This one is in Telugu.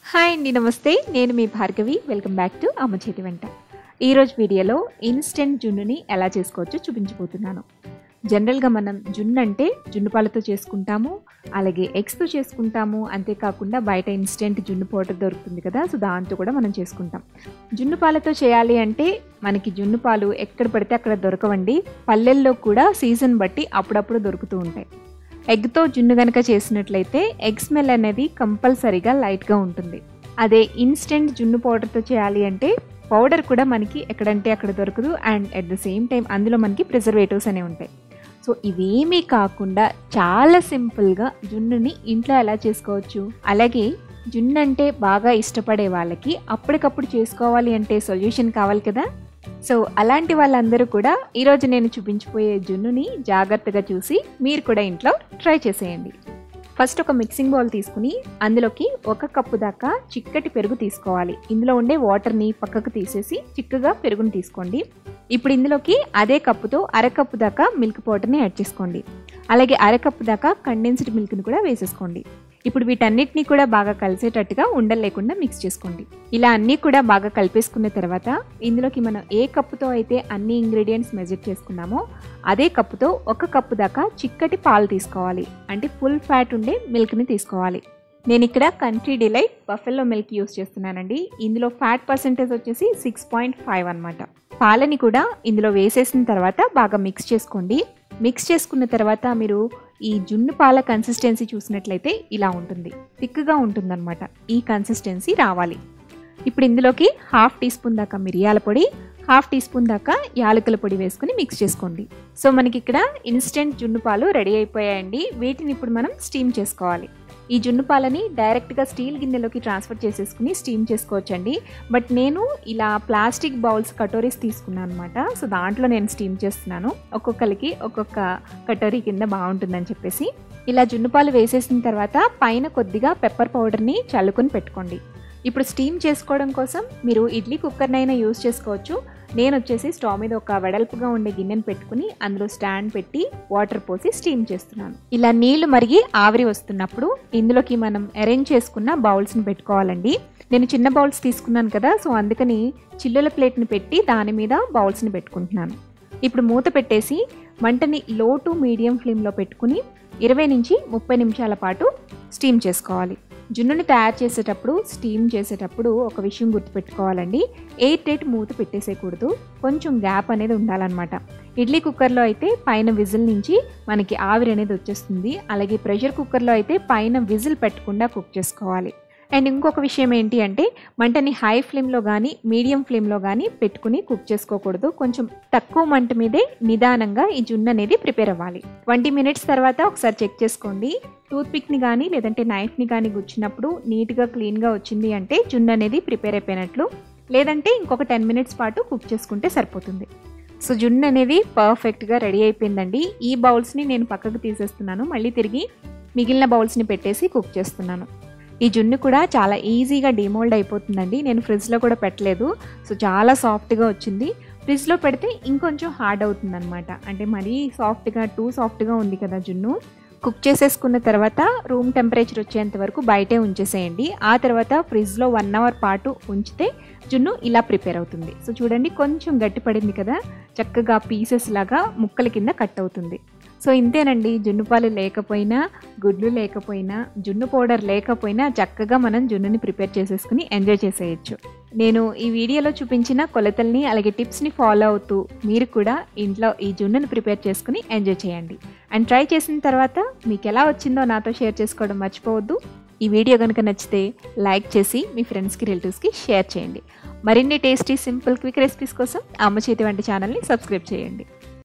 హాయ్ అండి నమస్తే నేను మీ భార్గవి వెల్కమ్ బ్యాక్ టు అమ్మ చేతి వెంట ఈరోజు వీడియోలో ఇన్స్టెంట్ జున్నుని ఎలా చేసుకోవచ్చో చూపించబోతున్నాను జనరల్గా మనం జున్ను అంటే జున్ను పాలతో చేసుకుంటాము అలాగే ఎగ్స్తో చేసుకుంటాము అంతేకాకుండా బయట ఇన్స్టెంట్ జున్ను పౌడర్ దొరుకుతుంది కదా సో దాంతో కూడా మనం చేసుకుంటాం జున్ను పాలతో చేయాలి అంటే మనకి జున్ను పాలు ఎక్కడ పడితే అక్కడ దొరకవండి పల్లెల్లో కూడా సీజన్ బట్టి అప్పుడప్పుడు దొరుకుతూ ఉంటాయి ఎగ్తో జున్ను గనక చేసినట్లయితే ఎగ్ స్మెల్ అనేది కంపల్సరీగా లైట్గా ఉంటుంది అదే ఇన్స్టెంట్ జున్ను పౌడర్తో చేయాలి అంటే పౌడర్ కూడా మనకి ఎక్కడంటే అక్కడ దొరకదు and at the same time అందులో మనకి ప్రిజర్వేటివ్స్ అనేవి ఉంటాయి సో ఇవేమీ కాకుండా చాలా సింపుల్గా జున్నుని ఇంట్లో ఎలా చేసుకోవచ్చు అలాగే జున్ను అంటే బాగా ఇష్టపడే వాళ్ళకి అప్పటికప్పుడు చేసుకోవాలి అంటే సొల్యూషన్ కావాలి కదా సో అలాంటి వాళ్ళందరూ కూడా ఈరోజు నేను చూపించిపోయే జున్నుని జాగ్రత్తగా చూసి మీరు కూడా ఇంట్లో ట్రై చేసేయండి ఫస్ట్ ఒక మిక్సింగ్ బౌల్ తీసుకుని అందులోకి ఒక కప్పు దాకా చిక్కటి పెరుగు తీసుకోవాలి ఇందులో ఉండే వాటర్ని పక్కకు తీసేసి చిక్కగా పెరుగుని తీసుకోండి ఇప్పుడు ఇందులోకి అదే కప్పుతో అరకప్పు దాకా మిల్క్ పౌడర్ని యాడ్ చేసుకోండి అలాగే అరకప్పు దాకా కండెన్స్డ్ మిల్క్ని కూడా వేసేసుకోండి ఇప్పుడు వీటన్నిటిని కూడా బాగా కలిసేటట్టుగా ఉండలు లేకుండా మిక్స్ చేసుకోండి ఇలా అన్నీ కూడా బాగా కలిపేసుకున్న తర్వాత ఇందులోకి మనం ఏ కప్పుతో అయితే అన్ని ఇంగ్రీడియంట్స్ మెజర్ చేసుకున్నామో అదే కప్పుతో ఒక కప్పు దాకా చిక్కటి పాలు తీసుకోవాలి అంటే ఫుల్ ఫ్యాట్ ఉండే మిల్క్ని తీసుకోవాలి నేను ఇక్కడ country delight buffalo milk use చేస్తున్నానండి ఇందులో ఫ్యాట్ పర్సెంటేజ్ వచ్చేసి సిక్స్ పాయింట్ ఫైవ్ అనమాట పాలని కూడా ఇందులో వేసేసిన తర్వాత బాగా మిక్స్ చేసుకోండి మిక్స్ చేసుకున్న తర్వాత మీరు ఈ జున్ను పాల కన్సిస్టెన్సీ చూసినట్లయితే ఇలా ఉంటుంది థిక్గా ఉంటుందన్నమాట ఈ కన్సిస్టెన్సీ రావాలి ఇప్పుడు ఇందులోకి హాఫ్ టీ స్పూన్ దాకా మిరియాల పొడి హాఫ్ టీ స్పూన్ దాకా యాలకుల పొడి వేసుకుని మిక్స్ చేసుకోండి సో మనకి ఇక్కడ ఇన్స్టెంట్ జున్ను పాలు రెడీ అయిపోయాయండి వీటిని ఇప్పుడు మనం స్టీమ్ చేసుకోవాలి ఈ జున్ను పాలని డైరెక్ట్గా స్టీల్ గిన్నెలోకి ట్రాన్స్ఫర్ చేసేసుకుని స్టీమ్ చేసుకోవచ్చండి బట్ నేను ఇలా ప్లాస్టిక్ బౌల్స్ కటోరీస్ తీసుకున్నాను అనమాట సో దాంట్లో నేను స్టీమ్ చేస్తున్నాను ఒక్కొక్కరికి ఒక్కొక్క కటోరీ కింద బాగుంటుందని చెప్పేసి ఇలా జున్ను పాలు వేసేసిన తర్వాత పైన కొద్దిగా పెప్పర్ పౌడర్ని చల్లుకొని పెట్టుకోండి ఇప్పుడు స్టీమ్ చేసుకోవడం కోసం మీరు ఇడ్లీ కుక్కర్నైనా యూస్ చేసుకోవచ్చు నేను వచ్చేసి స్టవ్ మీద ఒక వెడల్పుగా ఉండే గిన్నెను పెట్టుకుని అందులో స్టాండ్ పెట్టి వాటర్ పోసి స్టీమ్ చేస్తున్నాను ఇలా నీళ్లు మరిగి ఆవిరి వస్తున్నప్పుడు ఇందులోకి మనం అరేంజ్ చేసుకున్న బౌల్స్ని పెట్టుకోవాలండి నేను చిన్న బౌల్స్ తీసుకున్నాను కదా సో అందుకని చిల్లుల ప్లేట్ని పెట్టి దాని మీద బౌల్స్ని పెట్టుకుంటున్నాను ఇప్పుడు మూత పెట్టేసి మంటని లో టు మీడియం ఫ్లేమ్లో పెట్టుకుని ఇరవై నుంచి ముప్పై నిమిషాల పాటు స్టీమ్ చేసుకోవాలి జున్నుని తయారు చేసేటప్పుడు స్టీమ్ చేసేటప్పుడు ఒక విషయం గుర్తుపెట్టుకోవాలండి ఎయిట్ ఎయిట్ మూత పెట్టేసేయకూడదు కొంచెం గ్యాప్ అనేది ఉండాలన్నమాట ఇడ్లీ కుక్కర్లో అయితే పైన విజిల్ నుంచి మనకి ఆవిరి అనేది వచ్చేస్తుంది అలాగే ప్రెషర్ కుక్కర్లో అయితే పైన విజిల్ పెట్టకుండా కుక్ చేసుకోవాలి అండ్ ఇంకొక విషయం ఏంటి అంటే మంటని హై ఫ్లేమ్లో కానీ మీడియం ఫ్లేమ్లో కానీ పెట్టుకుని కుక్ చేసుకోకూడదు కొంచెం తక్కువ మంట మీదే నిదానంగా ఈ జున్ను అనేది ప్రిపేర్ అవ్వాలి ట్వంటీ మినిట్స్ తర్వాత ఒకసారి చెక్ చేసుకోండి టూత్ పిక్ని కానీ లేదంటే నైఫ్ని కానీ గుచ్చినప్పుడు నీట్గా క్లీన్గా వచ్చింది అంటే జున్ను అనేది ప్రిపేర్ అయిపోయినట్లు లేదంటే ఇంకొక టెన్ మినిట్స్ పాటు కుక్ చేసుకుంటే సరిపోతుంది సో జున్ను అనేది పర్ఫెక్ట్గా రెడీ అయిపోయిందండి ఈ బౌల్స్ని నేను పక్కకు తీసేస్తున్నాను మళ్ళీ తిరిగి మిగిలిన బౌల్స్ని పెట్టేసి కుక్ చేస్తున్నాను ఈ జున్ను కూడా చాలా ఈజీగా డిమోల్డ్ అయిపోతుందండి నేను ఫ్రిడ్జ్లో కూడా పెట్టలేదు సో చాలా సాఫ్ట్గా వచ్చింది ఫ్రిడ్జ్లో పెడితే ఇంకొంచెం హార్డ్ అవుతుందన్నమాట అంటే మరీ సాఫ్ట్గా టూ సాఫ్ట్గా ఉంది కదా జున్ను కుక్ చేసేసుకున్న తర్వాత రూమ్ టెంపరేచర్ వచ్చేంత వరకు బయటే ఉంచేసేయండి ఆ తర్వాత ఫ్రిడ్జ్లో వన్ అవర్ పాటు ఉంచితే జున్ను ఇలా ప్రిపేర్ అవుతుంది సో చూడండి కొంచెం గట్టిపడింది కదా చక్కగా పీసెస్ లాగా ముక్కల కింద కట్ అవుతుంది సో ఇంతేనండి జున్ను పాలు లేకపోయినా గుడ్లు లేకపోయినా జున్ను పౌడర్ లేకపోయినా చక్కగా మనం జున్నుని ప్రిపేర్ చేసేసుకుని ఎంజాయ్ చేసేయచ్చు నేను ఈ వీడియోలో చూపించిన కొలతల్ని అలాగే టిప్స్ని ఫాలో అవుతూ మీరు కూడా ఇంట్లో ఈ జున్నుని ప్రిపేర్ చేసుకుని ఎంజాయ్ చేయండి అండ్ ట్రై చేసిన తర్వాత మీకు ఎలా వచ్చిందో నాతో షేర్ చేసుకోవడం మర్చిపోవద్దు ఈ వీడియో కనుక నచ్చితే లైక్ చేసి మీ ఫ్రెండ్స్కి రిలేటివ్స్కి షేర్ చేయండి మరిన్ని టేస్టీ సింపుల్ క్విక్ రెసిపీస్ కోసం అమ్మ చేతి వంటి ఛానల్ని సబ్స్క్రైబ్ చేయండి